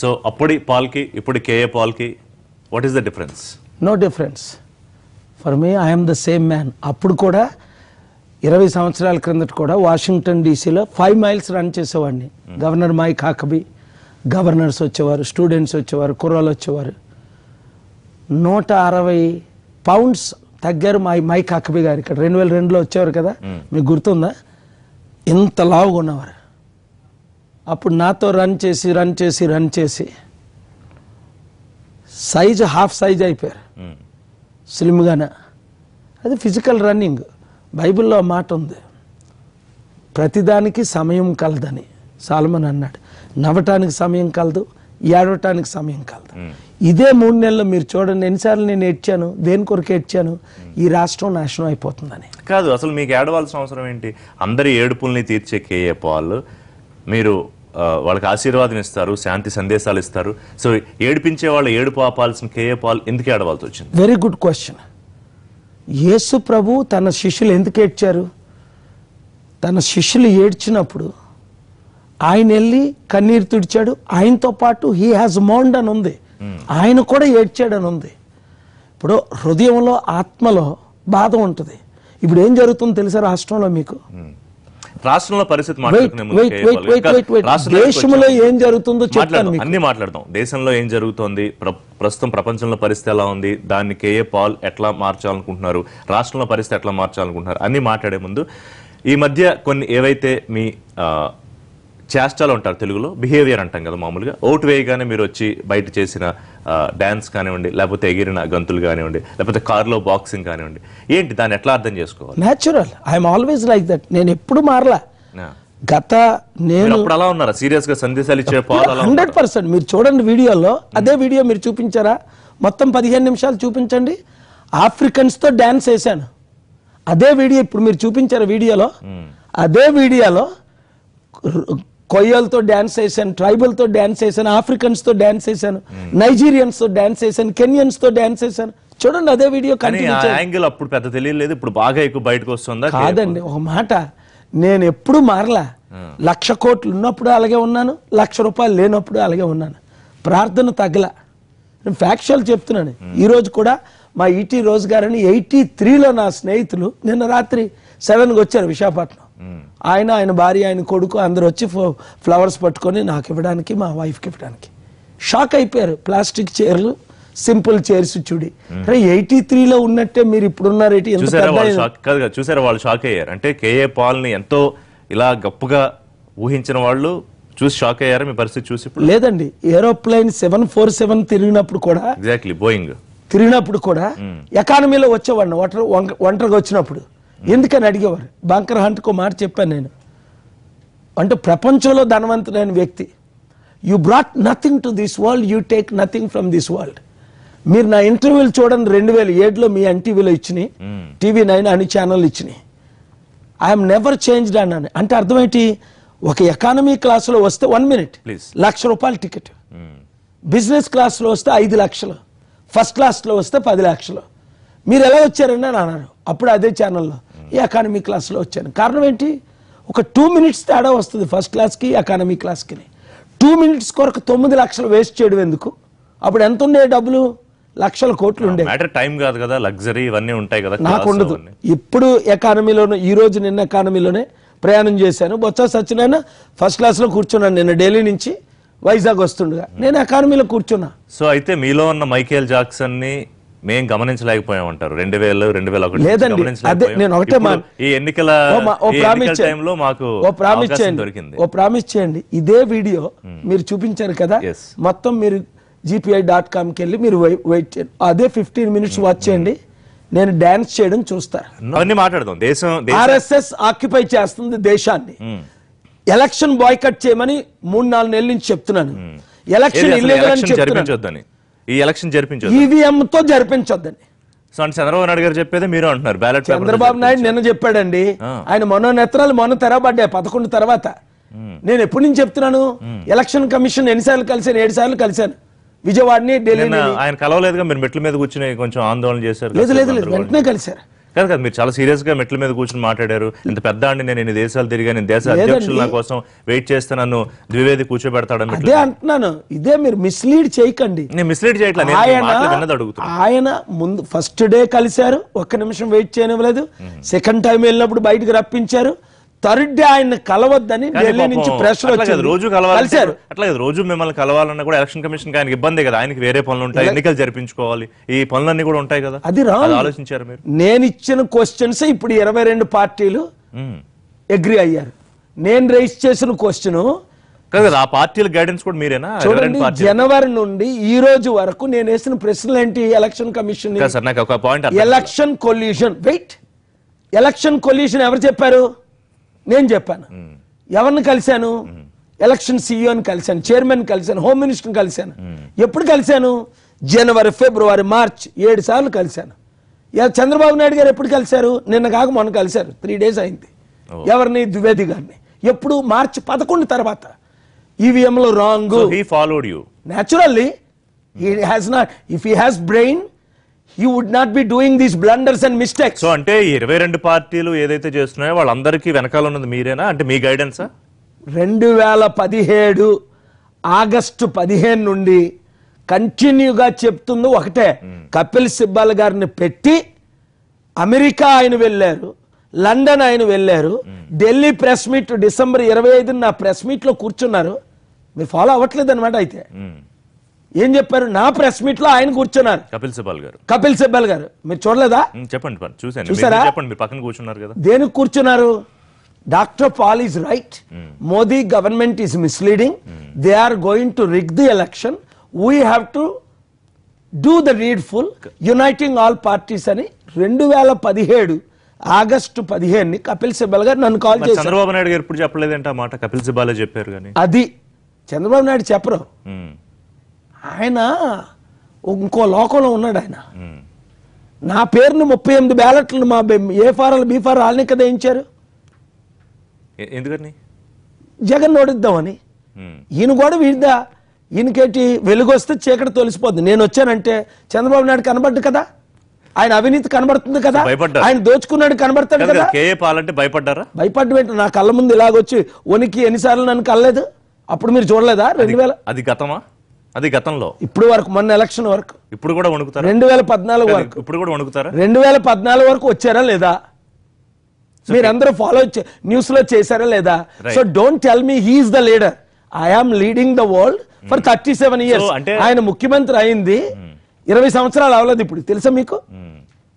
So అప్పటి పాల్కి ఇప్పుడు కేఏ పాల్కి what is the difference no difference for me I'm the same man అప్పుడు కూడా ఇరవై సంవత్సరాల క్రిందట కూడా వాషింగ్టన్ డీసీలో ఫైవ్ మైల్స్ రన్ చేసేవాడిని గవర్నర్ మైక్ హాకబీ గవర్నర్స్ వచ్చేవారు స్టూడెంట్స్ వచ్చేవారు కుర్రాలు వచ్చేవారు నూట అరవై పౌండ్స్ తగ్గారు మై మైక్ హకబీ గారు ఇక్కడ రెండు వేల రెండులో వచ్చేవారు కదా మీకు గుర్తుందా ఇంత లావుగా ఉన్నవారు అప్పుడు నాతో రన్ చేసి రన్ చేసి రన్ చేసి సైజ్ హాఫ్ సైజ్ అయిపోయారు స్లిమ్గానే అది ఫిజికల్ రన్నింగ్ బైబిల్లో ఆ మాట ఉంది ప్రతిదానికి సమయం కలదని సాల్మన్ అన్నాడు నవ్వటానికి సమయం కలదు ఏడవటానికి సమయం కలదు ఇదే మూడు నెలలు మీరు చూడండి ఎన్నిసార్లు నేను ఏడ్చాను దేని కొరకు ఏడ్చాను ఈ రాష్ట్రం నాశనం అయిపోతుందని కాదు అసలు మీకు ఏడవలసిన అవసరం ఏంటి అందరి ఏడుపుల్ని తీర్చే కేఏ పాల్ మీరు ఆ, వాళ్ళకి ఆశీర్వాదం ఇస్తారు శాంతి సందేశాలు ఇస్తారు సో ఏడిపించే వాళ్ళు ఏడుపు ఆపాల్సిన కేఏ పాల్ ఎందుకు ఏడవాల్సి వచ్చింది వెరీ గుడ్ క్వశ్చన్ యేసు ప్రభు తన శిష్యులు ఎందుకు ఏడ్చారు తన శిష్యులు ఏడ్చినప్పుడు ఆయన వెళ్ళి కన్నీరు తుడిచాడు ఆయనతో పాటు హీ హాజ్ మౌండ్ అని ఉంది ఆయన కూడా ఏడ్చాడని ఉంది ఇప్పుడు హృదయంలో ఆత్మలో బాధ ఉంటుంది ఇప్పుడు ఏం జరుగుతుందో తెలుసా రాష్ట్రంలో మీకు రాష్ట్రంలో పరిస్థితి వెయిట్ మాట్లాడుకునే ముందు wait KA wait Paul wait ఇంకా వెయిట్ వెయిట్ రాష్ట్రం దగ్గరికి దేశంలో వచ్చాము. ఏం జరుగుతుందో చెప్తాను మాట్లాడదాం మీకు అన్ని మాట్లాడదాం దేశంలో ఏం జరుగుతోంది ప్ర- ప్రస్తుతం ప్రపంచంలో పరిస్థితి ఎలా ఉంది దాన్ని కేఏ పాల్ ఎట్లా మార్చాలనుకుంటున్నారు రాష్ట్రంలో పరిస్థితి ఎట్లా మార్చాలనుకుంటున్నారు అన్ని మాట్లాడే ముందు ఈ మధ్య కొన్ని ఏవైతే మీ ఆ, చేష్టలు ఉంటారు తెలుగులో బిహేవియర్ అంటాం కదా మామూలుగా ఓటు వేయగానే మీరు వచ్చి బయట చేసిన డాన్స్ కానివ్వండి లేకపోతే ఎగిరిన గంతులు కానివ్వండి లేకపోతే కార్లో బాక్సింగ్ కానివ్వండి ఏంటి దాన్ని ఎట్లా అర్థం చేసుకోవాలి natural I'm always like that నేను ఎప్పుడు మారలా ఆ. గత మీరు నేను అప్పుడు అలా ఉన్నారా సీరియస్ గా సందేశాలు ఇచ్చే పాల్ అలా హండ్రెడ్ పర్సెంట్ మీరు చూడండి వీడియోలో అదే వీడియో మీరు చూపించారా మొత్తం పదిహేను నిమిషాలు చూపించండి ఆఫ్రికన్స్ తో డాన్స్ వేశాను అదే వీడియో ఇప్పుడు మీరు చూపించారు వీడియోలో అదే వీడియోలో కొయ్యలతో డాన్స్ వేసాను ట్రైబల్ తో డాన్స్ వేసాను ఆఫ్రికన్స్ తో డాన్స్ వేసాను నైజీరియన్స్ తో డాన్స్ వేసాను కెనియన్స్ తో డాన్స్ వేసాను చూడండి అదే వీడియో కానీ కంటిన్యూ ఆ యాంగిల్ అప్పుడు పెద్ద తెలియలేదు ఇప్పుడు బాగా ఎక్కువ బయటకు వస్తుందా కాదండి ఒక మాట నేను ఎప్పుడు మారలా లక్ష కోట్లు ఉన్నప్పుడు అలాగే ఉన్నాను లక్ష రూపాయలు లేనప్పుడు అలాగే ఉన్నాను ప్రార్థన తగ్గల నేను ఫ్యాక్చువల్ చెప్తున్నాను ఈ రోజు కూడా మా ఈటీ రోజు గారని ఎయిటీ త్రీలో నా స్నేహితులు నిన్న రాత్రి సెవెన్కి వచ్చారు విశాఖపట్నం ఆయన ఆయన భార్య ఆయన కొడుకు అందరు వచ్చి ఫో- ఫ్లవర్స్ పట్టుకొని నాకు ఇవ్వడానికి మా వైఫ్కి ఇవ్వడానికి షాక్ అయిపోయారు ప్లాస్టిక్ చైర్లు సింపుల్ చైర్స్ చూడి అరే ఎయిటీ త్రీలో ఉన్నట్టే మీరు ఇప్పుడున్నారేటి ఎంత చూసారా పెద్ద వాళ్ళు షాక్ కాదు కదా, చూసారా వాళ్ళు షాక్ అయ్యారు అంటే కేఏ పాల్ ని ఎంతో ఇలా గొప్పగా ఊహించిన వాళ్ళు చూసి షాక్ అయ్యారు మీ పరిస్థితి చూసి ఇప్పుడు లేదండి ఏరోప్లేన్ సెవెన్ ఫోర్ సెవెన్ తిరిగినప్పుడు కూడా ఎగ్జాక్ట్లీ బోయింగ్ తిరిగినప్పుడు కూడా ఎకానమీలో వచ్చేవాడిని ఒంటరి వంక- ఒంటరిగా వచ్చినప్పుడు ఎందుకని అడిగేవారు బంకర్ హంట్కు మాట చెప్పాను నేను అంటే ప్రపంచంలో ధనవంతుడైన వ్యక్తి you brought nothing to this world you take nothing from this world మీరు నా ఇంటర్వ్యూలు చూడండి రెండు వేల ఏడులో మీ ఎన్టీవీలో ఇచ్చినాయి టీవీ నైన్ అన్ని ఛానల్ ఇచ్చినాయి ఐఎమ్ నెవర్ చేంజ్డ్ అన్నాను అంటే అర్థమేంటి ఒక ఎకానమీ క్లాసులో వస్తే వన్ మినిట్ Please. లక్ష రూపాయల టికెట్ బిజినెస్ క్లాస్లో వస్తే ఐదు లక్షలు ఫస్ట్ క్లాస్లో వస్తే పది లక్షలు మీరు ఎలా వచ్చారండి అని అన్నారు అప్పుడు అదే ఛానల్లో ఈ ఎకానమీ క్లాస్లో వచ్చాను కారణం ఏంటి ఒక టూ మినిట్స్ తేడా వస్తుంది ఫస్ట్ క్లాస్కి ఎకానమీ క్లాస్కి టూ మినిట్స్ కొరకు తొమ్మిది లక్షలు వేస్ట్ చేయడం ఎందుకు అప్పుడు ఎంత ఉండే డబ్బులు లక్షల కోట్లు ఉండే మ్యాటర్ టైం కాదు కదా లగ్జరీ ఇవన్నీ ఉంటాయి కదా నాకు class ఉండదు అవన్నీ. ఇప్పుడు ఎకానమీలోనే ఈ రోజు నిన్న ఎకానమీలోనే ప్రయాణం చేశాను బొత్స సత్యనారాయణ ఫస్ట్ క్లాస్లో కూర్చున్నాను నిన్న ఢిల్లీ నుంచి వైజాగ్ వస్తుండగా నేను ఎకానమీలో కూర్చున్నా సో అయితే మీలో ఉన్న మైకేల్ జాక్సన్ ని మేం గమనించలేకపోయామంటారు రెండు వేలు రెండు వేల ఒకటి లేదండి. గమనించలేకపోయాం. అదే నేను ఒకటే ఇప్పుడు మా- ఈ ఎన్నికల ఓ మా- ఓ ఈ ప్రామిస్ ఎన్నికల చేయండి. టైంలో మాకు ఓ ప్రామిస్ అవకాశం చేయండి దొరికింది ఓ ప్రామిస్ చేయండి ఇదే వీడియో మీరు చూపించారు కదా Yes. మొత్తం మీరు జీపీఐ డాట్ కామ్కి వెళ్ళి మీరు వై- వెయిట్ చేయండి అదే ఫిఫ్టీన్ మినిట్స్ వాచ్ చేయండి నేను డాన్స్ చేయడం చూస్తా అవన్నీ మాట్లాడదాం దేశం దేశం ఆర్ఎస్ఎస్ ఆక్యుపై చేస్తుంది దేశాన్ని ఎలక్షన్ బాయ్కట్ చేయమని మూడు నాలుగు నెలల నుంచి చెప్తున్నాను ఎలక్షన్ ఏది అసలు ఇల్లీగల్ అని ఎలక్షన్ చెప్తున్నాను జరిపించొద్దని ఈ ఎలక్షన్ జరిపించొద్దు ఈవీఎం తో జరిపించొద్దని సో అంటే చంద్రబాబు నాయుడు గారు చెప్పేది మీరు అంటున్నారు బ్యాలెట్ చంద్రబాబు నాయుడు నిన్న చెప్పాడండి ఆయన మనోనేత్రాలు మొన్న తెరవబడ్డాయి పదకొండు తర్వాత నేను ఎప్పటి నుంచి చెప్తున్నాను ఎలక్షన్ కమిషన్ ఎన్నిసార్లు కలిసాను ఏడు సార్లు కలిశాను విజయవాడని నిన్న ఢిల్లీని ఆయన కలవలేదుగా మీరు మెట్ల మీద కూర్చుని కొంచెం ఆందోళన చేశారు లేదు లేదు లేదు అందరూ వెంటనే కలిశారు కాదు కాదు మీరు చాలా సీరియస్ గా మెట్ల మీద కూర్చొని మాట్లాడారు ఇంత పెద్ద అండి నేను ఇన్ని దేశాలు తిరిగా నేను దేశ అధ్యక్షులు నా కోసం వెయిట్ చేస్తే నన్ను ద్వివేది కూర్చోబెడతాడని అదే అంటున్నాను ఇదే మీరు మిస్లీడ్ చేయకండి నేను మిస్లీడ్ చేయట్లేదు నేను మీ ఆయన మాటలు విన్నది అడుగుతున్నా ఆయన ముందు ఫస్ట్ డే కలిశారు ఒక్క నిమిషం వెయిట్ చేయనివ్వలేదు సెకండ్ టైం వెళ్ళినప్పుడు బయటకు రప్పించారు థర్డ్ డే ఆయన కలవద్దని కానీ ఢిల్లీ నుంచి పాపం ప్రెషర్ అట్లా కాదు, రోజు వచ్చింది కలవాలి కలిశారు అట్లా కాదు, రోజు మిమ్మల్ని కలవాలన్నా కూడా ఎలక్షన్ కమిషన్ ఆయనకి ఇబ్బంది కదా ఆయనకి వేరే పనులు ఉంటాయి ఎన్నికలు జరిపించుకోవాలి ఈ పనులన్నీ కూడా ఉంటాయి కదా అది రాంగ్. ఆలోచించారు మీరు నేను ఇచ్చిన క్వశ్చన్స్ ఇప్పుడు ఇరవై రెండు పార్టీలు ఉమ్. అగ్రి అయ్యారు నేను రైస్ చేసిన క్వశ్చన్ కాదు కదా, ఆ పార్టీల గైడెన్స్ కూడా మీరేనా ఇరవై రెండు చూడండి పార్టీలు జనవరి నుండి ఈ రోజు వరకు నేను వేసిన ప్రశ్నలు ఏంటి ఎలక్షన్ కమిషన్ కాదు సార్ నాకు ఒక point election collusion wait election collusion ఎవరు చెప్పారు నేను చెప్పాను ఎవరిని కలిశాను ఎలక్షన్ సీఈఓని కలిశాను చైర్మన్ కలిశాను హోమ్ మినిస్టర్ని కలిశాను ఎప్పుడు కలిశాను జనవరి ఫిబ్రవరి మార్చ్ ఏడు సార్లు కలిశాను ఇక చంద్రబాబు నాయుడు గారు ఎప్పుడు కలిశారు నిన్న కాక మొన్న కలిశారు త్రీ డేస్ అయింది ఎవరిని ద్వివేది గారిని ఎప్పుడు మార్చి పదకొండు తర్వాత ఈవీఎంలో wrong he followed you naturally he has not if he has brain he would not be doing these blunders and mistakes so అంటే ఈ ఇరవై రెండు పార్టీలు ఏదైతే చేస్తున్నాయో వాళ్ళందరికీ వెనకాల ఉన్నది మీరేనా అంటే మీ గైడెన్సా రెండు వేల పదిహేడు ఆగస్టు పదిహేను నుండి కంటిన్యూగా చెప్తుంది ఒకటే కపిల్ సిబ్బల్ గారిని పెట్టి అమెరికా ఆయన వెళ్ళారు లండన్ ఆయన వెళ్ళారు ఢిల్లీ ప్రెస్ మీట్ డిసెంబర్ ఇరవై ఐదున నా ప్రెస్ మీట్ లో కూర్చున్నారు మీరు ఫాలో అవ్వట్లేదు అనమాట అయితే ఏం చెప్పారు నా ప్రెస్ మీట్ లో ఆయన కూర్చున్నారు కపిల్ సిబాల్ గారు కపిల్ సిబ్బల్ గారు మీరు చూడలేదా ఉమ్, చెప్పండి పని చూశాను చూసారా? మీరు చెప్పండి మీరు పక్కన కూర్చున్నారు కదా దేనికి కూర్చున్నారు doctor Paul is right Modi government is misleading they are going to rig the election we have to do the needful uniting all parties అని రెండు వేల పదిహేడు ఆగస్టు పదిహేను కపిల్ సిబ్బల్ గారు నన్ను కాల్ మరి చేశారు చంద్రబాబు నాయుడు గారు ఇప్పుడు చెప్పలేదంటే ఆ మాట కపిల్ సిబాలే చెప్పారు కానీ అది చంద్రబాబు నాయుడు చెప్పరు ఉమ్, ఆయన ఇంకో లోకంలో ఉన్నాడు ఆయన ఉమ్. నా పేరుని ముప్పై ఎనిమిది బ్యాలెట్లు మా బె- ఏ ఫారాలు బీ ఫారాలు వాళ్ళని కదా వేయించారు ఎ- ఎందుకని జగన్ ఓడిద్దామని ఉమ్. ఈయన కూడా వీడిదా ఈయనకేంటి వెలుగు వస్తే చీకటి తొలిసిపోద్ది నేను వచ్చానంటే చంద్రబాబు నాయుడు కనబడ్డు కదా ఆయన అవినీతి కనబడుతుంది కదా భయపడ్డారు. ఆయన దోచుకున్నాడు కనబడతాడు కాదు కదా కదా, కేఏ పాల్ అంటే భయపడ్డారా భయపడ్డం ఏంటి నా కళ్ళ ముందు ఇలాగొచ్చి వనికి ఎన్నిసార్లు నన్ను కలలేదు అప్పుడు మీరు చూడలేదా రెండు వేల అది గతమా అది గతంలో ఇప్పుడు వరకు మొన్న ఎలక్షన్ వరకు ఇప్పుడు కూడా వణుకుతారా రెండు వేల పద్నాలుగు వరకు ఇప్పుడు కూడా వణుకుతారా రెండు వేల పద్నాలుగు వరకు వచ్చారా లేదా మీరందరూ ఫాలో న్యూస్ లో చేశారా లేదా Right. So don't tell me he is the leader I am leading the world for thirty seven years అంటే- ఆయన ముఖ్యమంత్రి అయింది ఇరవై సంవత్సరాలు అవలేదు ఇప్పుడు తెలుసా మీకు ఉమ్.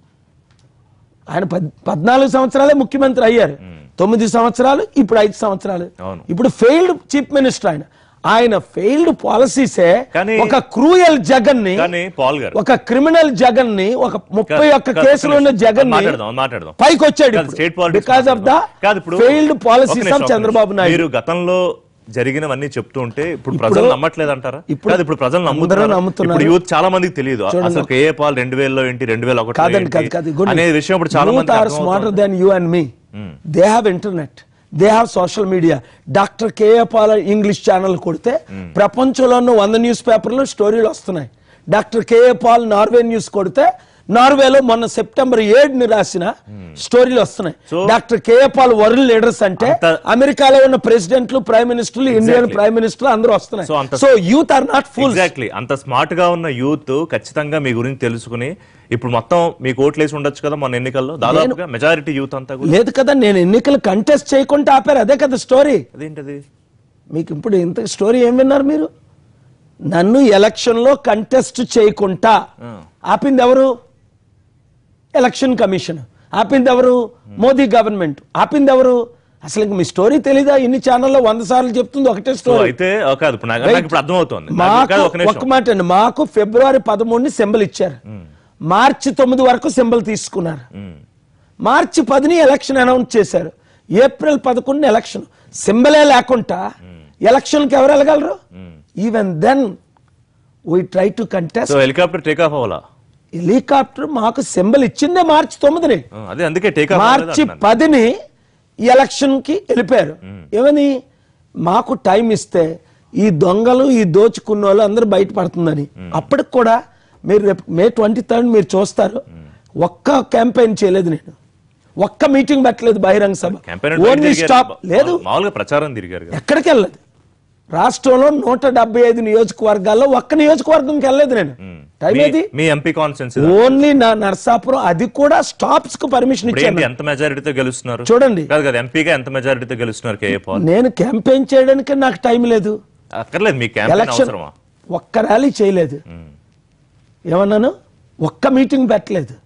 ఆయన పద్- పద్నాలుగు సంవత్సరాలే ముఖ్యమంత్రి అయ్యారు తొమ్మిది సంవత్సరాలు ఇప్పుడు ఐదు సంవత్సరాలు అవును. ఇప్పుడు ఫెయిల్డ్ చీఫ్ మినిస్టర్ ఆయన ఆయన ఫెయిల్డ్ పాలసీసే కానీ- ఒక క్రూయల్ జగన్ ని కానీ పాల్ గారు ఒక క్రిమినల్ జగన్ ని ఒక ముప్పై ఒక్క కాదు, కేసులో ఉన్న ఒక్క జగన్ ని మాట్లాడదాం మాట్లాడదాం పైకి వచ్చాడు కాదు, state politics because of the కాదు ఇప్పుడు ఫెయిల్డ్ ఒక్క పాలసీస్ నిమిషం, ఆఫ్ ఒక్క చంద్రబాబు నిమిషం. నాయుడు మీరు గతంలో జరిగినవన్నీ చెప్తూ ఉంటే ఇప్పుడు ప్రజలు నమ్మట్లేదు అంటారా ఇప్పుడు కాదు ఇప్పుడు ప్రజలు అందరూ నమ్ముతున్నారు నమ్ముతున్నారు. ఇప్పుడు యూత్ చాలా మందికి తెలియదు అసలు కేఏ పాల్ రెండు వేలలో ఏంటి రెండు వేల ఒకటి కాదండి కాదు కాదు అనే విషయం ఇప్పుడు చాలా మంది are smarter than you and me they have internet they have social media doctor KA Paul English channel కొడితే ప్రపంచంలో ఉన్న వంద న్యూస్ పేపర్లు స్టోరీలు వస్తున్నాయి doctor KA Paul Norway news కొడితే నార్వేలో మొన్న సెప్టెంబర్ ఏడుని రాసిన స్టోరీలు వస్తున్నాయి So- doctor KA Paul world leaders అంటే అంత- అమెరికాలో ఉన్న ప్రెసిడెంట్లు ప్రైమ్ మినిస్టర్లు ఇండియన్ Exactly. ప్రైమ్ మినిస్టర్లు అందరూ వస్తున్నాయి So అంత- so youth are not full exactly అంత స్మార్ట్ గా ఉన్న యూత్ ఖచ్చితంగా మీ గురించి తెలుసుకుని ఇప్పుడు మొత్తం మీకు ఓట్లేసి ఉండొచ్చు కదా మన ఎన్నికల్లో దాదాపుగా మెజారిటీ యూత్ అంతా కూడా లేదు కదా నేను ఎన్నికలు కంటెస్ట్ చేయకుండా ఆపారు అదే కదా స్టోరీ అదేంటది మీకు ఇప్పుడు ఇంత స్టోరీ ఏం విన్నారు మీరు నన్ను ఎలక్షన్లో కంటెస్ట్ చేయకుండా ఆపింది ఎవరు ఎలక్షన్ కమిషన్ ఆపింది ఎవరు మోదీ గవర్నమెంట్ ఆపింది ఎవరు అసలు ఇంక మీ స్టోరీ తెలీదా ఇన్ని ఛానల్లో వంద సార్లు చెప్తుంది ఒకటే సో స్టోరీ అయితే ఆ, కాదు ఇప్పుడు నాకు నాకు ఇప్పుడు అర్థమవుతోంది నాకు మాకు కాదు, ఒక ఒక నిమిషం మాట అండి మాకు ఫిబ్రవరి పదమూడుని సింబల్ ఇచ్చారు మార్చి తొమ్మిది వరకు సింబల్ తీసుకున్నారు ఉమ్. మార్చి పదిని ఎలక్షన్ అనౌన్స్ చేశారు ఏప్రిల్ పదకొండుని ఎలక్షన్ సింబలే లేకుండా ఎలక్షన్కి ఎవరు వెళ్ళగలరు even then we try to contest so helicopter take off అవ్వాలా హెలికాప్టర్ మాకు సింబల్ ఇచ్చిందే మార్చి తొమ్మిదిని ఆ, అదే అందుకే టేక్ ఆఫ్ మార్చి పదిని ఈ ఎలక్షన్ కి వెళ్ళిపోయారు ఏమని మాకు టైం ఇస్తే ఈ దొంగలు ఈ దోచుకున్న వాళ్ళు అందరూ బయటపడుతుందని అప్పటికి కూడా మీరు రేపు మే ట్వంటీ థర్డ్ మీరు చూస్తారు ఒక్క క్యాంపెయిన్ చేయలేదు నేను ఒక్క మీటింగ్ పెట్టలేదు బహిరంగ సభ క్యాంపెయిన్ ఓన్లీ స్టాప్ లేదు మామూలుగా ప్రచారం తిరిగారు కదా ఎక్కడికి వెళ్ళలేదు రాష్ట్రంలో నూట డెబ్బై ఐదు నియోజకవర్గాల్లో ఒక్క నియోజకవర్గంకి వెళ్ళలేదు నేను టైం మీ- ఏది మీ ఎంపీ కాన్స్టెన్స్ ఓన్లీ నా నర్సాపురం అది కూడా స్టాప్స్ కు పర్మిషన్ ఇప్పుడు ఇచ్చాను ఏంటి ఎంత మెజారిటీతో గెలుస్తున్నారు చూడండి కాదు కదా ఎంపీగా ఎంత మెజారిటీతో గెలుస్తున్నారు కేఏ పాల్ నేను క్యాంపెయిన్ చేయడానికి నాకు టైం లేదు అక్కర్లేదు మీ క్యాంపెయిన్ ఎలక్షన్ అవసరమా ఒక్క ర్యాలీ చేయలేదు ఏమన్నాను ఒక్క మీటింగ్ పెట్టలేదు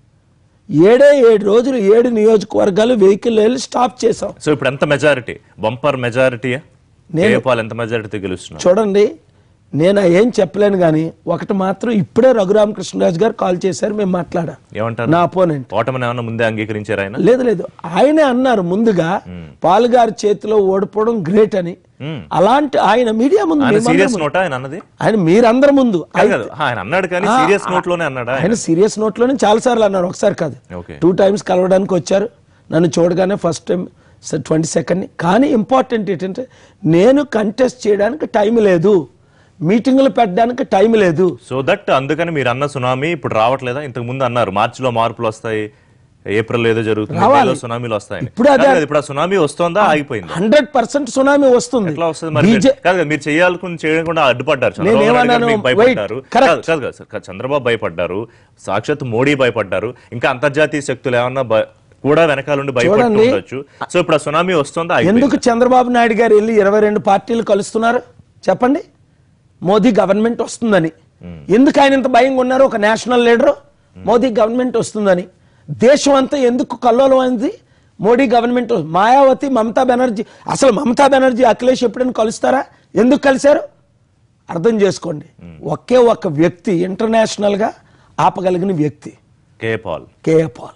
ఏడే ఏడు రోజులు ఏడు నియోజకవర్గాలు వెహికల్ వెళ్ళి స్టాప్ చేసాం సో ఇప్పుడు ఎంత మెజారిటీ బంపర్ మెజారిటీయా కేఏ పాల్ ఎంత మెజారిటీతో గెలుస్తున్నారు చూడండి నేను ఏం చెప్పలేను కానీ ఒకటి మాత్రం ఇప్పుడే రఘురామకృష్ణరాజు గారు కాల్ చేశారు మేము మాట్లాడా ఏమంటారు నా అపోనెంట్ ఓటమిని ఏమన్నా ముందే అంగీకరించారు ఆయన లేదు లేదు ఆయనే అన్నారు ముందుగా పాలుగారి చేతిలో ఓడిపోవడం గ్రేట్ అని మ్మ్. అలాంటి ఆయన మీడియా ముందు ఆయన మేమందరం సీరియస్ ముందు- నోటా ఆయన అన్నది ఆయన మీరందరి ముందు కాదు కాదు ఆయన అన్నాడు కానీ సీరియస్ నోట్ లోనే అన్నాడా ఆయన? ఆయన సీరియస్ నోట్లోనే చాలా సార్లు అన్నారు ఒకసారి కాదు ఓకే టూ టైమ్స్ కలవడానికి వచ్చారు నన్ను చూడగానే ఫస్ట్ టైం ట్వంటీ సెకండ్ కానీ ఇంపార్టెంట్ ఏంటంటే నేను కంటెస్ట్ చేయడానికి టైం లేదు మీటింగులు పెట్టడానికి టైం లేదు సో దట్ అందుకని మీరు అన్న సునామీ ఇప్పుడు రావట్లేదా ఇంతకు ముందు అన్నారు మార్చిలో మార్పులు వస్తాయి ఏప్రిల్ ఏదో జరుగుతుంది మేలో సునామీలు వస్తాయని ఇప్పుడు అదే- కాదు కదా, ఇప్పుడు ఆ సునామీ వస్తోందా ఆగిపోయింది హండ్రెడ్ పర్సెంట్ సునామీ వస్తుంది ఎట్లా వస్తుంది మరి మీరు- కాదు కదా, మీరు చేయాలనుకుని చేయడం కూడా అడ్డుపడ్డారు చంద్రబాబు నాయుడు గారు నేనేమన్నాను? మీకు భయపడ్డారు Wait, correct. కాదు కాదు కాదు, సార్, చంద్రబాబు భయపడ్డారు సాక్షాత్ మోడీ భయపడ్డారు ఇంకా అంతర్జాతీయ శక్తులు ఏమన్నా భయ- కూడా వెనకాలండి భయపడుతూ చూడండి. ఉండొచ్చు సో ఇప్పుడు ఆ సునామీ వస్తుందా ఆగిపోయిందా? ఎందుకు చంద్రబాబు నాయుడు గారు వెళ్ళి ఇరవై రెండు పార్టీలు కలుస్తున్నారు చెప్పండి మోదీ గవర్నమెంట్ వస్తుందని ఎందుకు ఆయన ఇంత భయంగా ఉన్నారు ఒక నేషనల్ లీడర్ మోదీ గవర్నమెంట్ వస్తుందని దేశం అంతా ఎందుకు కల్లోలం అయింది మోడీ గవర్నమెంట్ వస్తుంది. మాయావతి మమతా బెనర్జీ అసలు మమతా బెనర్జీ అఖిలేష్ ఎప్పుడైనా కలుస్తారా ఎందుకు కలిశారు అర్థం చేసుకోండి ఒకే ఒక్క వ్యక్తి ఇంటర్నేషనల్ గా ఆపగలిగిన వ్యక్తి K Paul KA Paul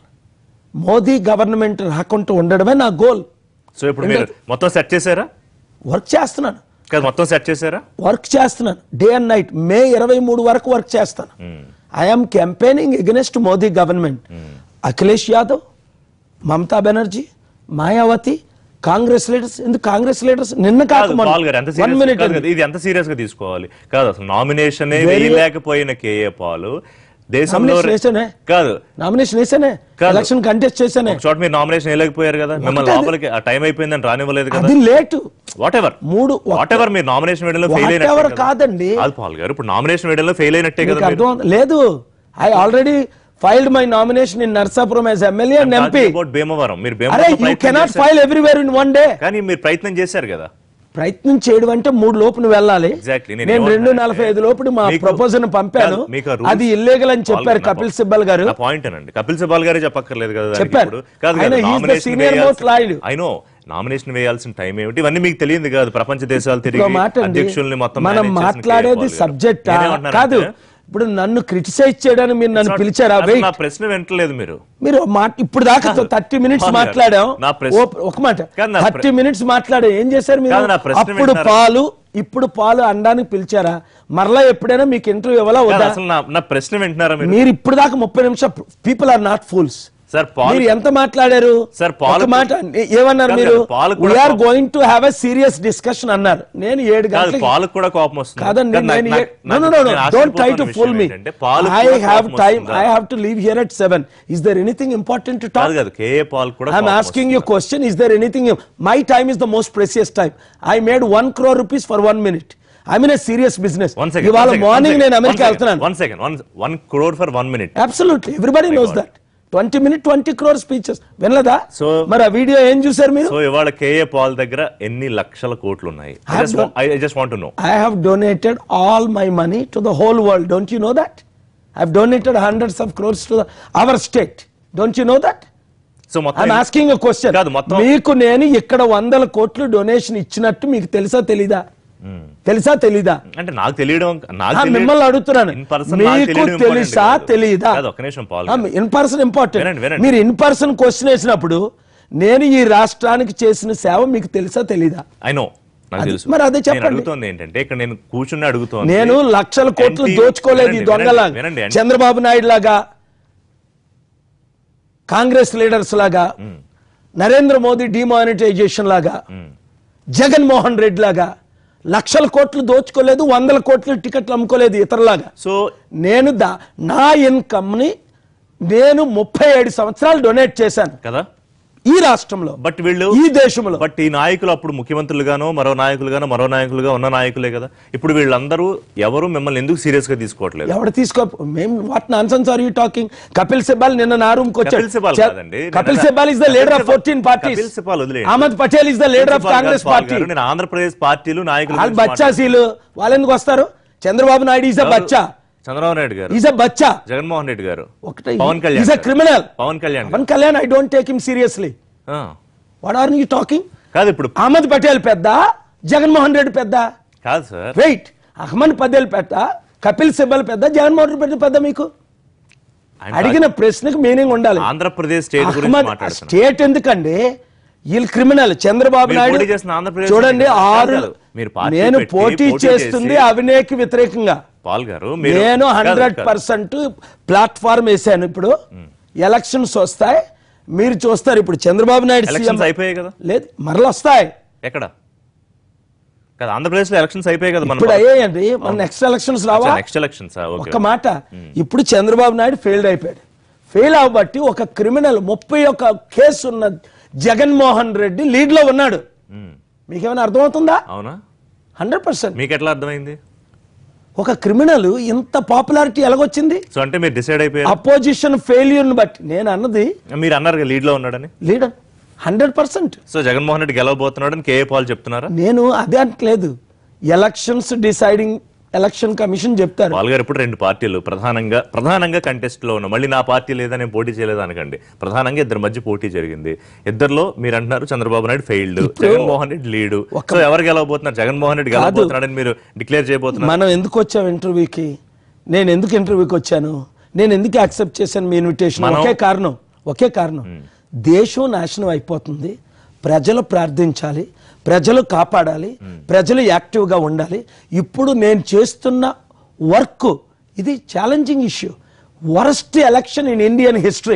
Modi government రాకుండా ఉండడమే నా గోల్ సో ఇప్పుడు మీరు మొత్తం సెట్ చేశారా వర్క్ చేస్తున్నాను కాదు మొత్తం సెట్ చేశారా వర్క్ చేస్తున్నాను డే అండ్ నైట్ మే ఇరవై మూడు వరకు వర్క్ చేస్తాను I'm campaigning against Modi government Akhilesh Yadav Mamata Banerjee Mayawati Congress leaders ఎందుకు కాంగ్రెస్ లీడర్స్ నిన్న కాక కాదు, పాల్ గారు ఎంత వన్ serious- మినిట్ కాదు కదా, ఇది ఎంత సీరియస్ గా తీసుకోవాలి కాదు అసలు నామినేషన్ వేయలేకపోయిన కేఏ పాలు దేశంలో నామినేషన్ వేసానే కాదు నామినేషన్ వేసానే కాదు. ఎలక్షన్ కంటెస్ట్ చేశానే ఒక చోట మీరు నామినేషన్ వేయలేకపోయారు కదా మిమ్మల్ని లోపలికి ఆ టైం అయిపోయిందని రానివ్వలేదు కదా అది లేటు వాట్ ఎవర్ మూడు వాట్ ఎవర్ మీరు నామినేషన్ వేయడంలో ఫెయిల్ వాట్ ఎవర్ అయినట్టే కదా. కాదండి కాదు పాల్ గారు ఇప్పుడు నామినేషన్ వేయడంలో ఫెయిల్ అయినట్టే కదా మీకు మీరు. అర్థం లేదు I already filed my nomination in Narsapuram as MLA and I'm MP talking about Bhimavaram మీరు అరే భీమవరంలో యూ ప్రయత్నం కెనాట్ చేశారు. File everywhere in one day కానీ మీరు ప్రయత్నం చేశారు కదా ప్రయత్నం చేయడం అంటే మూడు లోపు నువ్వు వెళ్ళాలి Exactly. నేను నేను రెండు ఏమంటున్నానంటే, నలభై ఐదు లోపు మా మీకు- ప్రపోజల్ పంపాను కాదు, మీకు ఆ rules- అది ఇల్లీగల్ అని చెప్పారు పాల్గొన్న- కపిల్ సిబ్బల్ గారు నా పాయింట్ అనండి కపిల్ సిబాల్ గారే చెప్పక్కర్లేదు కదా దానికి చెప్పారు. ఇప్పుడు. కాదు ఆయన కాదు, he is the nomination senior most lawyer. I know nomination వేయాల్సిన టైం ఏమిటి ఇవన్నీ మీకు తెలియదు కాదు ప్రపంచ దేశాలు తిరిగి ఇంకో మాట అండి అధ్యక్షుల్ని మొత్తం మనం manage చేసిన మాట్లాడేది కేఏ పాల్ గారు. సబ్జెక్టా నేనేమంటున్నానంటే, కాదు ఇప్పుడు నన్ను క్రిటిసైజ్ చేయడానికి మీరు నన్ను పిలిచారా అసలు వెయిట్ నా ప్రశ్న వింటలేదు మీరు మీరు మా- ఇప్పుడు దాకా థర్టీ మినిట్స్ కాదు, మాట్లాడాం నా ప్రశ్న- ఓ- ఒక మాట కాదు, నా థర్టీ మినిట్స్ మాట్లాడాం ఏం చేశారు మీరు కాదు, నా ప్రశ్న అప్పుడు వింటున్నారా? పాలు ఇప్పుడు పాలు అనడానికి పిలిచారా మరలా ఎప్పుడైనా మీకు ఇంటర్వ్యూ ఇవ్వాలా కాదు, వద్దా అసలు నా నా ప్రశ్న వింటున్నారా మీరు మీరు ఇప్పుడు దాకా ముప్పై నిమిషాలు people are not fools sir Paul మీరు ఎంత మాట్లాడారు సార్, పాలు- ఒక మాట ఏమన్నారు కాదు, మీరు కాదు, పాలు కూడా వీఆర్ కోపం- going to have a serious discussion అన్నారు నేను ఏడు కాదు గంటలకి పాలకు కూడా కోపం వస్తుంది కాదండి కాదు, నాకు- నేను నాకు- నో నో నాకు నో నేను డోంట్ ట్రై టు ఆశ్చర్యపోతున్న ఫుల్ మీ విషయం ఏంటంటే పాలకు ఐ కూడా హావ్ కోపం టైం వస్తుందా? I have to leave here at seven is there anything important to talk కాదు కాదు కేఏ పాల్ కూడా ఐఎమ్ కోపం asking you question is there anything my time is the most precious time I made one crore rupees for one minute I mean serious business one second ఇవాళ morning నేను America వెళ్తున్నాను one second one one crore for one minute absolutely everybody knows that twenty minute twenty crore speeches వినలేదా So- మరి ఆ video ఏం చూసారు మీరు so ఇవాళ కేఏ పాల్ దగ్గర ఎన్ని లక్షల కోట్లు ఉన్నాయి I just want no I have donated all my money to the whole world. Don't you know that? I've donated hundreds of crores to the, our state. Don't you know that? So మొత్తం I'm asking a question. కాదు, మొత్తం- మీకు నేను ఇక్కడ వందల కోట్లు donation ఇచ్చినట్టు మీకు తెలుసా తెలీదా తెలుసా తెలీదా అంటే నాకు తెలియడం నాకు ఆ, తెలియడం- మిమ్మల్ని అడుగుతున్నాను In person నాకు మీకు తెలియడం important తెలుసా కాదు. తెలీదా కాదు, ఒక్క నిమిషం పాల్ ఇన్ పర్సన్ ఇంపార్టెంట్ వినండి, వినండి. మీరు ఇన్ పర్సన్ క్వశ్చన్ వేసినప్పుడు నేను ఈ రాష్ట్రానికి చేసిన సేవ మీకు తెలుసా తెలీదా ఐ నో నాకు అది- తెలుసు మరి అదే నేను చెప్పండి. అడుగుతోంది ఏంటంటే ఇక్కడ నేను కూర్చుని అడుగుతోంది నేను లక్షల కోట్లు NT దోచుకోలేదు ఈ వినండి, దొంగలాగా వినండి, వినండి. చంద్రబాబు నాయుడు లాగా కాంగ్రెస్ లీడర్స్ లాగా నరేంద్ర మోదీ డిమానిటైజేషన్ లాగా జగన్మోహన్ రెడ్డి లాగా లక్షల కోట్లు దోచుకోలేదు వందల కోట్లు టికెట్లు అమ్ముకోలేదు ఇతరులాగా సో నేను దా నా ఇన్కమ్ ని నేను ముప్పై ఏడు సంవత్సరాలు డొనేట్ చేశాను కదా ఈ రాష్ట్రంలో బట్ వీళ్ళు ఈ దేశంలో బట్ ఈ నాయకులు అప్పుడు ముఖ్యమంత్రులుగానో మరో నాయకులుగానో మరో నాయకులుగా ఉన్న నాయకులే కదా ఇప్పుడు వీళ్ళందరూ ఎవరు మిమ్మల్ని ఎందుకు సీరియస్ గా తీసుకోవట్లేదు ఎవడు తీసుకో మేము what nonsense are you talking Kapil Sibal నిన్న నా రూమ్ కి కపిల్ సిబాల్ వచ్చాడు కాదండి. కపిల్ నిన్న- Sibal is the leader of Kapil fourteen Sibal- parties Kapil Sibal వదిలేయండి. Ahmed Patel is the leader of Congress Paul party గారు, నేను ఆంధ్రప్రదేశ్ పార్టీలు నాయకులు వాళ్ళు గురించి బచ్చాసీలు వాళ్ళు ఎందుకు వస్తారు చంద్రబాబు నాయుడు ఈజ్ అ మాట్లాడుతున్నారు. బచ్చా చంద్రబాబు నాయుడు గారు ఈజ్ అ బచ్చా జగన్మోహన్ రెడ్డి గారు ఒకటే పవన్ కళ్యాణ్ ఈజ్ అ గారు. క్రిమినల్ పవన్ కళ్యాణ్ గారు. Pawan Kalyan I don't take him seriously ఆ. వాట్ ఆర్ యూ టాకింగ్ కాదు ఇప్పుడు అహ్మద్ పటేల్ పెద్ద జగన్మోహన్ రెడ్డి పెద్ద కాదు సార్ వెయిట్ అహ్మద్ పటేల్ పెద్ద కపిల్ సిబ్బల్ పెద్ద జగన్మోహన్ రెడ్డి పెద్ద పెద్ద మీకు ఆయన అడిగిన ప్రశ్నకు మీనింగ్ ఉండాలి ఆంధ్రప్రదేశ్ స్టేట్ గురించి అహ్మద్ మాట్లాడుతున్నారు స్టేట్ ఎందుకండి వీళ్ళు క్రిమినల్ చంద్రబాబు మీరు నాయుడు పోటీ చేసిన ఆంధ్రప్రదేశ్ చూడండి కాదు, ఆరు కాదు. మీరు పార్టీ నేను పెట్టి, పోటీ పోటీ చేస్తుంది చేసి- అవినేకి వ్యతిరేకంగా పాల్ గారు మీరు నేను కాదు, హండ్రెడ్ కాదు. పర్సెంట్ ప్లాట్ఫామ్ వేసాను ఇప్పుడు ఎలక్షన్స్ వస్తాయి మీరు చూస్తారు ఇప్పుడు చంద్రబాబు నాయుడు సీఎం ఎలక్షన్స్ అయిపోయాయి కదా లేదు మరల వస్తాయి ఎక్కడ కదా ఆంధ్రప్రదేశ్ లో ఎలక్షన్స్ అయిపోయాయి కదా ఇప్పుడు అయ్యాయండి మన నెక్స్ట్ ఎలక్షన్స్ రావా నెక్స్ట్ ఎలక్షన్స్ ఓకే ఒక్క మాట ఇప్పుడు చంద్రబాబు నాయుడు ఫెయిల్డ్ అయిపోయాడు ఫెయిల్ అవ్వబట్టి ఒక క్రిమినల్ ముప్పై ఒక కేసు ఉన్న జగన్మోహన్ రెడ్డి లీడ్ లో ఉన్నాడు మీకేమైనా అర్థమవుతుందా అవునా హండ్రెడ్ పర్సెంట్ మీకు ఎట్లా అర్థమైంది ఒక క్రిమినల్ ఇంత పాపులారిటీ ఎలాగొచ్చింది సో అంటే మీరు డిసైడ్ అయిపోయారు అపోజిషన్ ఫెయిల్యూర్ బట్టి నేను అన్నది మీరు అన్నారు లీడ్ లో ఉన్నాడని leader hundred percent so Jaganmohan Reddy గెలవబోతున్నాడని కేఏ పాల్ చెప్తున్నారా నేను అదే అంటలేదు ఎలక్షన్స్ డిసైడింగ్ ఎలక్షన్ కమిషన్ చెప్తారు పాల్ గారు ఇప్పుడు రెండు పార్టీలు ప్రధానంగా ప్రధానంగా కంటెస్ట్ లో ఉన్న మళ్ళీ నా పార్టీ లేదా నేను పోటీ చేయలేదు అనకండి ప్రధానంగా ఇద్దరి మధ్య పోటీ జరిగింది ఇద్దరిలో మీరు అంటున్నారు Chandrababu Naidu failed Jaganmohan Reddy lead so ఎవరు గెలవబోతున్నారు జగన్మోహన్ రెడ్డి గెలవబోతున్నాడని మీరు డిక్లేర్ చేయబోతున్నారు మనం ఎందుకు వచ్చాం ఇంటర్వ్యూకి నేను ఎందుకు ఇంటర్వ్యూకి వచ్చాను నేను ఎందుకు యాక్సెప్ట్ చేశాను మీ ఇన్విటేషన్ మనం- ఒకే కారణం ఒకే కారణం దేశం నాశనం అయిపోతుంది ప్రజలు ప్రార్థించాలి ప్రజలు కాపాడాలి ప్రజలు యాక్టివ్గా ఉండాలి ఇప్పుడు నేను చేస్తున్న వర్క్ ఇది challenging issue worst election in Indian history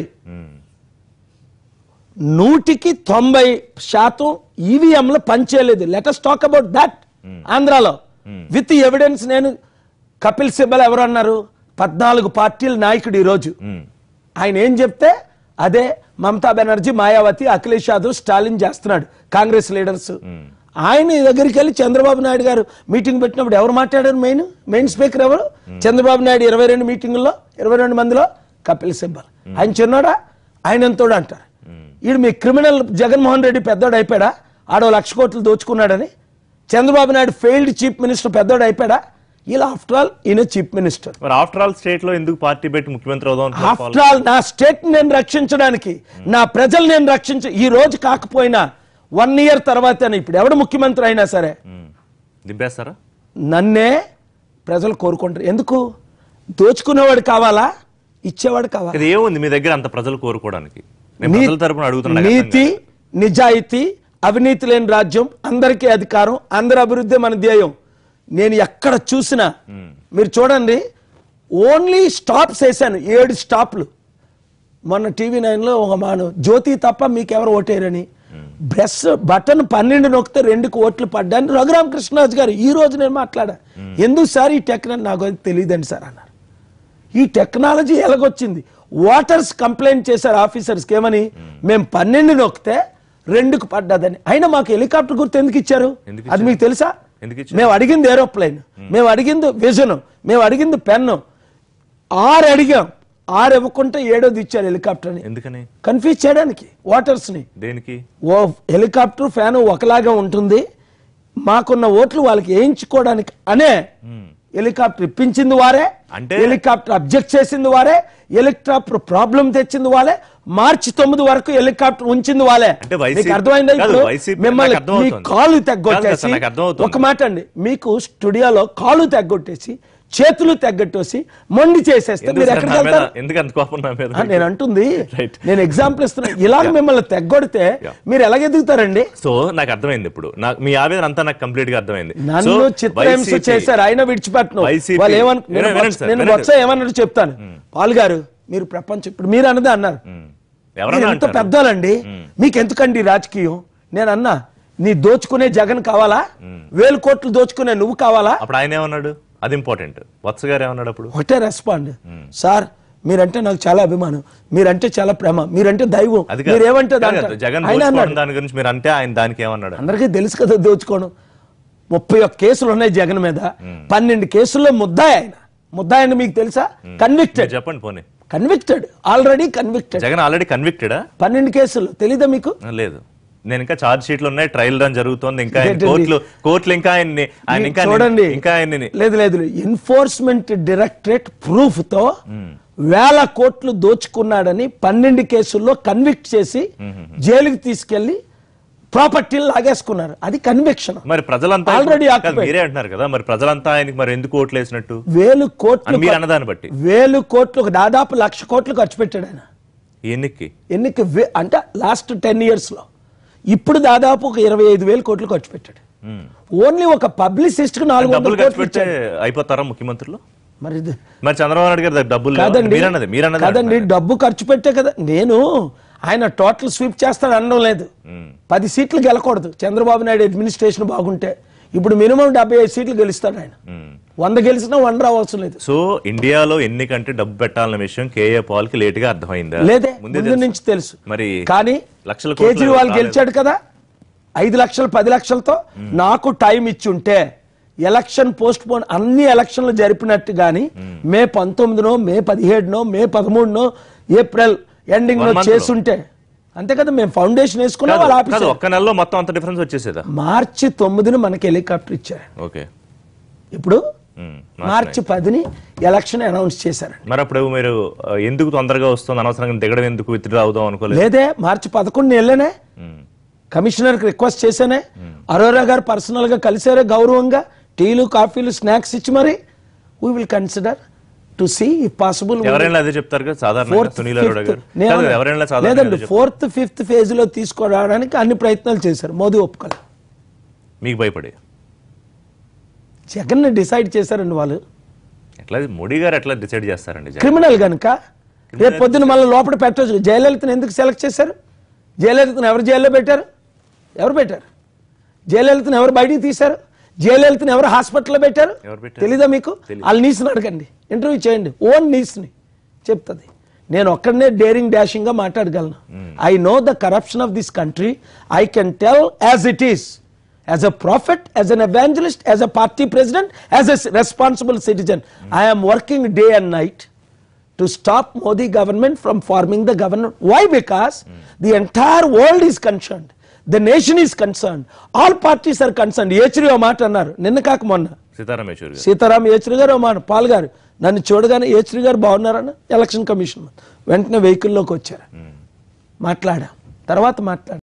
నూటికి తొంభై శాతం ఈవీఎంలు పనిచేయలేదు లెటస్ టాక్ అబౌట్ దట్ ఆంధ్రాలో విత్ ఎవిడెన్స్ నేను కపిల్ సిబ్బల్ ఎవరు అన్నారు పద్నాలుగు పార్టీల నాయకుడు ఈరోజు ఆయన ఏం చెప్తే అదే మమతా బెనర్జీ మాయావతి అఖిలేష్ యాదవ్ స్టాలిన్ చేస్తున్నాడు కాంగ్రెస్ లీడర్స్ ఆయన దగ్గరికి వెళ్ళి చంద్రబాబు నాయుడు గారు మీటింగ్ పెట్టినప్పుడు ఎవరు మాట్లాడారు మెయిన్ మెయిన్ స్పీకర్ ఎవరు చంద్రబాబు నాయుడు ఇరవై రెండు మీటింగుల్లో ఇరవై రెండు మందిలో కపిల్ సిబ్బల్ ఆయన చిన్నోడా ఆయన ఎంతోడు అంటారు ఈడు మీ క్రిమినల్ జగన్మోహన్ రెడ్డి పెద్దోడు అయిపోయాడా ఆడో లక్ష కోట్లు దోచుకున్నాడని Chandrababu Naidu failed chief minister పెద్దోడు అయిపోయాడా ఇలా ఆఫ్టర్ ఆల్ ఈయన చీఫ్ మినిస్టర్ మరి ఆఫ్టర్ ఆల్ స్టేట్ లో ఎందుకు పార్టీ పెట్టి ముఖ్యమంత్రి అవుదాం అనుకుంటున్నారు పాల్? ఆఫ్టర్ ఆల్ నా స్టేట్ నేను రక్షించడానికి నా ప్రజలు నేను రక్షించ ఈ రోజు కాకపోయినా వన్ ఇయర్ తర్వాత ఇప్పుడు ఎవడు ముఖ్యమంత్రి అయినా సరే ఉమ్. దింపేస్తారా నన్నే ప్రజలు కోరుకుంటారు ఎందుకు దోచుకునేవాడు కావాలా ఇచ్చేవాడు కావాలా ఇది ఏముంది మీ దగ్గర అంత ప్రజలు కోరుకోవడానికి నేను నీ- ప్రజల తరపున అడుగుతున్నా నాకు అర్థం నీతి నిజాయితీ అవినీతి లేని రాజ్యం అందరికీ అధికారం అందరి అభివృద్ధి మన ధ్యేయం నేను ఎక్కడ చూసినా మీరు చూడండి ఓన్లీ స్టాప్స్ వేసాను ఏడు స్టాప్లు మొన్న టీవీ నైన్లో ఒక మాను జ్యోతి తప్ప మీకెవరు ఓటేరని బ్రెస్ బటన్ పన్నెండు నొక్కితే రెండుకి ఓట్లు పడ్డాని రఘురామ కృష్ణరాజు గారు ఈ రోజు నేను మాట్లాడా ఎందుకు సార్ ఈ టెక్నాలజీ నాకు అది తెలియదండి సార్ అన్నారు ఈ టెక్నాలజీ ఎలాగొచ్చింది వాటర్స్ కంప్లైంట్ చేశారు ఆఫీసర్స్కి ఏమని మేము పన్నెండు నొక్కితే రెండుకు పడ్డదని అయినా మాకు హెలికాప్టర్ గుర్తు ఎందుకు ఇచ్చారు ఎందుకు అది మీకు తెలుసా ఎందుకు ఇచ్చారు? మేము అడిగింది ఏరోప్లేన్ మేము అడిగింది విజన్ మేము అడిగింది పెన్ను ఆరు అడిగాం ఆరు ఇవ్వకుంటే ఏడోది ఇచ్చారు హెలికాప్టర్ అని ఎందుకని కన్ఫ్యూజ్ చేయడానికి వాటర్స్ ని దేనికి ఓ హెలికాప్టర్ ఫ్యాన్ ఒకలాగా ఉంటుంది మాకున్న ఓట్లు వాళ్ళకి వేయించుకోవడానికి అనే హెలికాప్టర్ ఇప్పించింది వారే అంటే- హెలికాప్టర్ అబ్జెక్ట్ చేసింది వారే హెలికాప్టర్ ప్రాబ్లం తెచ్చింది వాళ్ళే మార్చి తొమ్మిది వరకు హెలికాప్టర్ ఉంచింది వాళ్ళే అంటే వైసీపీ- మీకు అర్థమైందా కాదు, ఇప్పుడు వైసీపీ మిమ్మల్ని నాకు అర్థమవుతుంది. మీ కాలు కాదు తెగ్గొట్టేసి సార్, నాకు అర్థమవుతుంది. ఒక మాట అండి మీకు స్టూడియోలో కాలు తెగ్గొట్టేసి చేతులు తెగ్గొట్టేసి మొండి చేసేస్తే ఎందుకు మీరు సార్ ఎక్కడికి నా మీద- వెళ్తారు ఎందుకు అంత కోపం నా మీద ఆ, నేను అంటుంది Right. నేను ఎగ్జాంపుల్ ఇస్తున్నా ఇలాగ మిమ్మల్ని తెగ్గొడితే మీరు ఎలాగెదుగుతారండి సో నాకు అర్థమైంది ఇప్పుడు నాకు మీ ఆవేదన అంతా నాకు కంప్లీట్ గా అర్థమైంది నన్ను So, చిత్రహింస YCP చేశారు అయినా విడిచిపెట్టను YCP వాళ్ళు ఏమను నేను వినండి, వినండి బొత్స- సార్, నేను వినండి. బొత్స ఏమన్నట్టు చెప్తాను పాల్ గారు మీరు ప్రపంచం ఇప్పుడు మీరు అన్నదే అన్నారు ఉమ్. మీరు ఎవరన్నా ఎంత అంటారు పెద్దోళ్ళండి మీకు ఎందుకండి ఈ రాజకీయం నేను అన్నా నీ దోచుకునే జగన్ కావాలా వేలు కోట్లు దోచుకునే నువ్వు కావాలా అప్పుడు ఆయన ఏమన్నాడు అది ఇంపార్టెంట్ వత్స గారు ఏమన్నాడు అప్పుడు ఒకటే రెస్పాండ్ సార్ మీరంటే నాకు చాలా అభిమానం మీరంటే చాలా ప్రేమ మీరంటే దైవం అది కాదు. మీరేమంటే కాదు, దాంట్లో కాదు. జగన్ ఆయన అన్నాడు దోచుకోవడం దాని గురించి మీరు అంటే ఆయన దానికి ఏమన్నాడు అందరికీ తెలుసు కదా దోచుకోవడం ముప్పై ఒక్క కేసులు ఉన్నాయి జగన్ మీద పన్నెండు కేసుల్లో ముద్దాయి ఆయన ముద్దాయి అని మీకు తెలుసా కన్విక్టెడ్ మీరు చెప్పండి పోనీ convicted already convicted Jagan already కన్విక్టెడా పన్నెండు కేసులు తెలీదా మీకు లేదు నేను ఇంకా చార్జ్ షీట్లు ఉన్నాయి ట్రయల్ రన్ జరుగుతోంది ఇంకా ఆయన ఏంటండి? కోర్టులు కోర్టులు ఇంకా ఆయన్ని ఆయన ఇంకా చూడండి ఇంకా ఆయన్ని లేదు లేదు ఎన్ఫోర్స్మెంట్ డైరెక్టరేట్ ప్రూఫ్ తో వేల కోట్లు దోచుకున్నాడని పన్నెండు కేసుల్లో కన్విక్ట్ చేసి జైలుకి తీసుకెళ్లి ప్రాపర్టీలు లాగేసుకున్నారు అది కన్విక్షన్ మరి ప్రజలంతా Already కాదు, occupied. మీరే అంటున్నారు కదా మరి ప్రజలంతా ఆయనకి మరి ఎందుకు ఓట్లు వేసినట్టు వేలు కోట్లు అని మీరు అన్నదాన్ని బట్టి వేలు కోట్లు దాదాపు లక్ష కోట్లు ఖర్చు పెట్టాడు ఆయన ఎన్నికి ఎన్నిక వే- అంటే లాస్ట్ టెన్ ఇయర్స్ లో ఇప్పుడు దాదాపు ఒక ఇరవై ఐదు వేలు కోట్లు ఖర్చు పెట్టాడు ఓన్లీ ఒక పబ్లిసిస్ట్ కు నాలుగు వందల డబ్బులు ఖర్చు కోట్లు పెడితే ఇచ్చాడు అయిపోతారా ముఖ్యమంత్రులు మరి ఇది మరి చంద్రబాబు నాయుడు గారి దగ్గర డబ్బులు లేవా? కాదండి మీరన్నది మీరన్నది కాదండి డబ్బు ఖర్చు పెట్టే కదా నేను ఆయన టోటల్ స్వీప్ చేస్తాడు అనడం లేదు పది సీట్లు గెలకూడదు చంద్రబాబు నాయుడు అడ్మినిస్ట్రేషన్ బాగుంటే ఇప్పుడు మినిమం డెబ్బై ఐదు సీట్లు గెలుస్తాడు ఆయన వంద గెలిచినా వన్ రావాల్సిన లేదు సో ఇండియాలో ఎన్నికంటే డబ్బు పెట్టాలన్న విషయం కేఏ పాల్ కి లేట్ గా అర్థమైందా లేదే ముందే ముందు తెలుసు. నుంచి తెలుసు మరి కానీ లక్షల కోట్లు కేజ్రీవాల్ రాలేదు. గెలిచాడు కదా ఐదు లక్షలు పది లక్షలతో నాకు టైం ఇచ్చి ఉంటే ఎలక్షన్ పోస్ట్ పోన్ అన్ని ఎలక్షన్లు జరిపినట్టు గాని మే పంతొమ్మిదినో మే పదిహేడునో మే పదమూడునో ఏప్రిల్ ఎండింగ్ లో One month లో. చేసుంటే అంతే కదా మేము ఫౌండేషన్ వేసుకున్నాం కాదు, వాళ్ళు కాదు ఆఫీస్ ఒక్క నెలలో మొత్తం అంత డిఫరెన్స్ వచ్చేసేదా మార్చి తొమ్మిదిని మనకి హెలికాప్టర్ ఇచ్చారు ఓకే ఇప్పుడు ఉమ్. మార్చి పదిని ఎలక్షన్ అనౌన్స్ చేశారు మరి అప్పుడు మీరు ఆ, ఎందుకు తొందరగా వస్తుంది అనవసరంగా దిగడం ఎందుకు విత్డ్రా అవుదాం అనుకోలేదు లేదే మార్చి పదకొండు వెళ్ళనే కమిషనర్కి రిక్వెస్ట్ చేశానే అరోరా గారు పర్సనల్ గా కలిసారే గౌరవంగా టీలు కాఫీలు స్నాక్స్ ఇచ్చి మరి we will consider to see possible ఎవరైనా అదే చెప్తారు కదా సాధారణంగా సునీల్ అరోడా గారు కాదు, ఎవరైనా సాధారణంగా లేదండి అదే చెప్తారు. ఫోర్త్ ఫిఫ్త్ ఫేజ్ లో తీసుకురావడానికి అన్ని ప్రయత్నాలు చేశారు మోదీ ఒప్పుకోలే మీకు భయపడి జగన్ డిసైడ్ చేశారండి వాళ్ళు ఎట్లా మోడీ గారు ఎట్లా డిసైడ్ చేస్తారండి జగన్? క్రిమినల్ కనుక రేపు పొద్దున మళ్ళీ లోపల పెట్టవచ్చు జయలలితను ఎందుకు సెలెక్ట్ చేశారు జయలలితను ఎవరు జైల్లో పెట్టారు ఎవరు పెట్టారు జయలలితను ఎవరు బయటికి తీశారు జయలలితను ఎవరు హాస్పిటల్లో పెట్టారు ఎవరు పెట్టారు? తెలీదా మీకు వాళ్ళ నీస్ని అడగండి ఇంటర్వ్యూ చేయండి ఓన్ నీస్ని చెప్తుంది నేను ఒక్కడనే డేరింగ్ డాషింగ్ గా మాట్లాడగలను I know the corruption of this country I can tell as it is as a prophet as an evangelist as a party president as a responsible citizen I'm working day and night to stop Modi government from forming the government. Why? Because the entire world is concerned. The nation is concerned. All parties are concerned. Yechury ఓ మాట అన్నారు నిన్న కాక మొన్న సీతారాం యేచూరి గారు సీతారాం ఏచరి గారు ఓ మాట Paul గారు నన్ను చూడగానే ఏచరి గారు బాగున్నారన్న ఎలక్షన్ కమిషన్ వెంటనే వెహికల్లోకి వచ్చారు మాట్లాడాం తర్వాత మాట్లాడాం